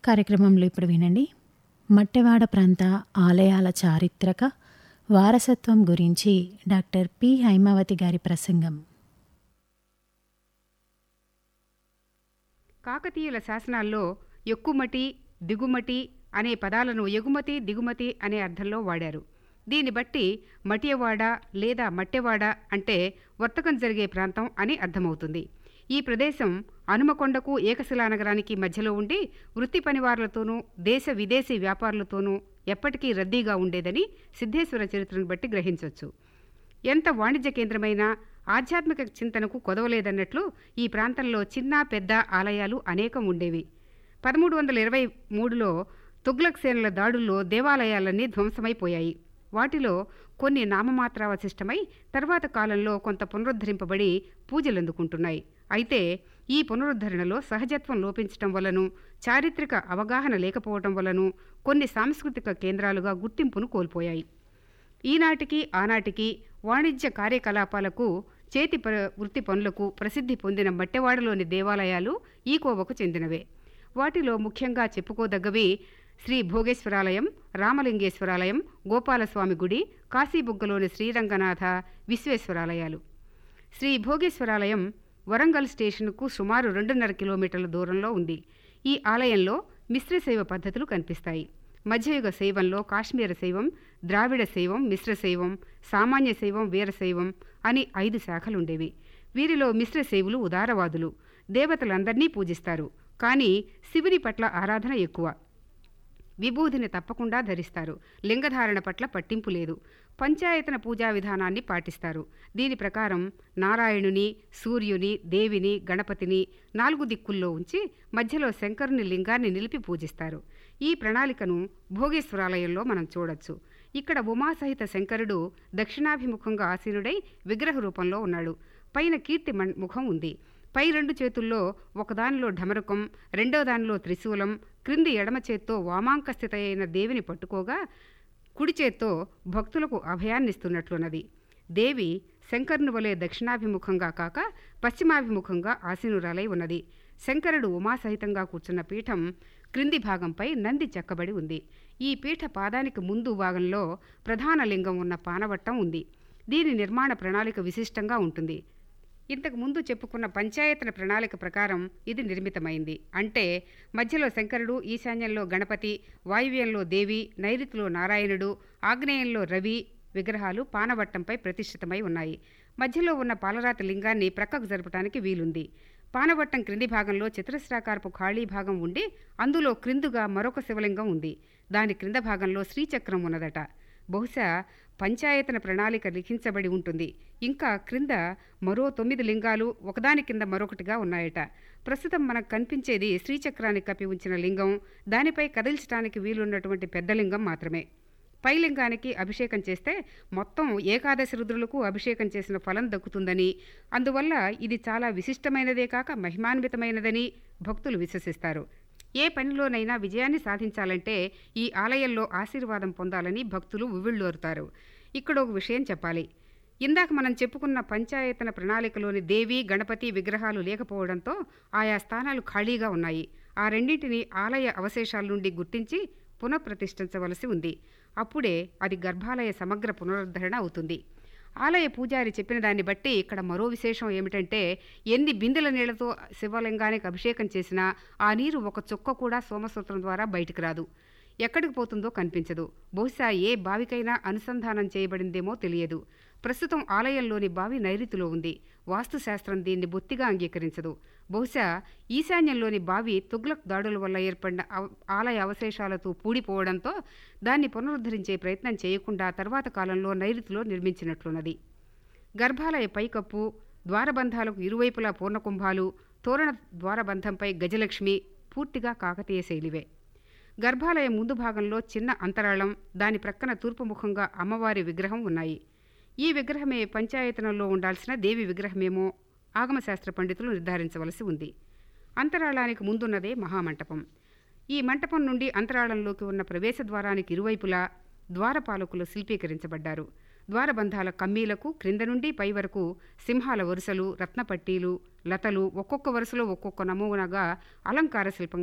కార్యక్రమంలో ఇప్పుడు వినండి మట్టెవాడ ప్రాంత ఆలయాల చారిత్రక వారసత్వం గురించి డాక్టర్ పి హైమావతి గారి ప్రసంగం కాకతీయుల శాసనాల్లో ఎక్కుమటి దిగుమటి అనే పదాలను ఎగుమతి దిగుమతి అనే అర్థంలో వాడారు దీన్ని బట్టి మటియవాడ లేదా మట్టెవాడ అంటే వర్తకం జరిగే ప్రాంతం అని అర్థమవుతుంది ఈ ప్రదేశం హనుమకొండకు ఏకశిలా నగరానికి మధ్యలో ఉండి వృత్తి పనివారులతోనూ దేశ విదేశీ వ్యాపారులతోనూ ఎప్పటికీ రద్దీగా ఉండేదని సిద్ధేశ్వర చరిత్రను బట్టి గ్రహించవచ్చు ఎంత వాణిజ్య కేంద్రమైనా ఆధ్యాత్మిక చింతనకు కొదవలేదన్నట్లు ఈ ప్రాంతంలో చిన్న పెద్ద ఆలయాలు అనేకం ఉండేవి పదమూడు వందల ఇరవై మూడులో తుగ్లక్ సేనల దాడుల్లో దేవాలయాలన్నీ ధ్వంసమైపోయాయి వాటిలో కొన్ని నామమాత్రావశిష్టమై తర్వాత కాలంలో కొంత పునరుద్ధరింపబడి పూజలందుకుంటున్నాయి అయితే ఈ పునరుద్ధరణలో సహజత్వం లోపించటం వలను చారిత్రక అవగాహన లేకపోవటం వలను కొన్ని సాంస్కృతిక కేంద్రాలుగా గుర్తింపును కోల్పోయాయి ఈనాటికి ఆనాటికి వాణిజ్య కార్యకలాపాలకు చేతి ప వృత్తి పనులకు ప్రసిద్ధి పొందిన మట్టెవాడలోని దేవాలయాలు ఈ కోవకు చెందినవే వాటిలో ముఖ్యంగా చెప్పుకోదగ్గవి శ్రీ భోగేశ్వరాలయం రామలింగేశ్వరాలయం గోపాలస్వామి గుడి కాశీబుగ్గలోని శ్రీరంగనాథ విశ్వేశ్వరాలయాలు శ్రీ భోగేశ్వరాలయం వరంగల్ స్టేషన్కు సుమారు రెండున్నర కిలోమీటర్ల దూరంలో ఉంది ఈ ఆలయంలో మిశ్ర శైవ పద్ధతులు కనిపిస్తాయి మధ్యయుగ శైవంలో కాశ్మీర శైవం ద్రావిడ శైవం మిశ్ర శైవం సామాన్య శైవం వీరశైవం అని ఐదు శాఖలుండేవి వీరిలో మిశ్ర శైవులు ఉదారవాదులు దేవతలందరినీ పూజిస్తారు కానీ శివుని పట్ల ఆరాధన ఎక్కువ విభూదిని తప్పకుండా ధరిస్తారు లింగధారణ పట్ల పట్టింపు లేదు పంచాయతన పూజా విధానాన్ని పాటిస్తారు దీని ప్రకారం నారాయణుని సూర్యుని దేవిని గణపతిని నాలుగు దిక్కుల్లో ఉంచి మధ్యలో శంకరుని లింగాన్ని నిలిపి పూజిస్తారు ఈ ప్రణాళికను భోగేశ్వరాలయంలో మనం చూడొచ్చు ఇక్కడ ఉమాసహిత శంకరుడు దక్షిణాభిముఖంగా ఆసీనుడై విగ్రహ రూపంలో ఉన్నాడు పైన కీర్తి మన్- ముఖం ఉంది పై రెండు చేతుల్లో ఒకదానిలో ఢమరుకం రెండో దానిలో త్రిశూలం క్రింది ఎడమ చేత్తో వామాంక స్థిత అయిన దేవిని పట్టుకోగా కుడి చేత్తో భక్తులకు అభయాన్నిస్తున్నట్లున్నది దేవి శంకరుని వలె దక్షిణాభిముఖంగా కాక పశ్చిమాభిముఖంగా ఆసీనురాలై ఉన్నది శంకరుడు ఉమాసహితంగా కూర్చున్న పీఠం క్రింది భాగంపై నంది చెక్కబడి ఉంది ఈ పీఠ పాదానికి ముందు భాగంలో ప్రధాన లింగం ఉన్న పానవట్టం ఉంది దీని నిర్మాణ ప్రణాళిక విశిష్టంగా ఉంటుంది ఇంతకు ముందు చెప్పుకున్న పంచాయతన ప్రణాళిక ప్రకారం ఇది నిర్మితమైంది అంటే మధ్యలో శంకరుడు ఈశాన్యంలో గణపతి వాయువ్యంలో దేవి నైరుతిలో నారాయణుడు ఆగ్నేయంలో రవి విగ్రహాలు పానవట్టంపై ప్రతిష్ఠితమై ఉన్నాయి మధ్యలో ఉన్న పాలరాతి లింగాన్ని ప్రక్కకు జరపడానికి వీలుంది పానవట్టం క్రింది భాగంలో చతురస్రాకారపు ఖాళీ భాగం ఉండి అందులో క్రిందుగా మరొక శివలింగం ఉంది దాని క్రింద భాగంలో శ్రీచక్రం ఉన్నదట బహుశా పంచాయతన ప్రణాళిక లిఖించబడి ఉంటుంది ఇంకా క్రింద మరో తొమ్మిది లింగాలు ఒకదాని కింద మరొకటిగా ఉన్నాయట ప్రస్తుతం మనకు కనిపించేది శ్రీచక్రాన్ని కప్పి ఉంచిన లింగం దానిపై కదిల్చడానికి వీలున్నటువంటి పెద్ద లింగం మాత్రమే పై లింగానికి అభిషేకం చేస్తే మొత్తం ఏకాదశి రుద్రులకు అభిషేకం చేసిన ఫలం దక్కుతుందని అందువల్ల ఇది చాలా విశిష్టమైనదే కాక మహిమాన్వితమైనదని భక్తులు విశ్వసిస్తారు ఏ పనిలోనైనా విజయాన్ని సాధించాలంటే ఈ ఆలయంలో ఆశీర్వాదం పొందాలని భక్తులు ఉవ్విళ్ళోరుతారు ఇక్కడ ఒక విషయం చెప్పాలి ఇందాక మనం చెప్పుకున్న పంచాయతన ప్రణాళికలోని దేవి గణపతి విగ్రహాలు లేకపోవడంతో ఆయా స్థానాలు ఖాళీగా ఉన్నాయి ఆ రెండింటిని ఆలయ అవశేషాల నుండి గుర్తించి పునఃప్రతిష్ఠించవలసి ఉంది అప్పుడే అది గర్భాలయ సమగ్ర పునరుద్ధరణ అవుతుంది ఆలయ పూజారి చెప్పిన దాన్ని బట్టి ఇక్కడ మరో విశేషం ఏమిటంటే ఎన్ని బిందెల నీళ్లతో శివలింగానికి అభిషేకం చేసినా ఆ నీరు ఒక చుక్క కూడా సోమసూత్రం ద్వారా బయటికి రాదు ఎక్కడికి పోతుందో కనిపించదు బహుశా ఏ బావికైనా అనుసంధానం చేయబడిందేమో తెలియదు ప్రస్తుతం ఆలయంలోని బావి నైరుతిలో ఉంది వాస్తుశాస్త్రం దీన్ని బొత్తిగా అంగీకరించదు బహుశా ఈశాన్యంలోని బావి తుగ్లక్ దాడుల వల్ల ఏర్పడిన అవ- ఆలయ అవశేషాలతో పూడిపోవడంతో దాన్ని పునరుద్ధరించే ప్రయత్నం చేయకుండా తర్వాత కాలంలో నైరుతిలో నిర్మించినట్లున్నది గర్భాలయ పైకప్పు ద్వారబంధాలకు ఇరువైపులా పూర్ణకుంభాలు తోరణ ద్వారబంధంపై గజలక్ష్మి పూర్తిగా కాకతీయ శైలివే గర్భాలయం ముందు భాగంలో చిన్న అంతరాళం దాని ప్రక్కన తూర్పు ముఖంగా అమ్మవారి విగ్రహం ఉన్నాయి ఈ విగ్రహమే పంచాయతనంలో ఉండాల్సిన దేవి విగ్రహమేమో ఆగమశాస్త్ర పండితులు నిర్ధారించవలసి ఉంది అంతరాళానికి ముందున్నదే మహామంటపం ఈ మంటపం నుండి అంతరాళంలోకి ఉన్న ప్రవేశ ద్వారానికి ఇరువైపులా ద్వారపాలకులు శిల్పీకరించబడ్డారు ద్వారబంధాల కమ్మీలకు క్రింద నుండి పై వరకు సింహాల వరుసలు రత్నపట్టీలు లతలు ఒక్కొక్క వరుసలో ఒక్కొక్క నమూనాగా అలంకార శిల్పం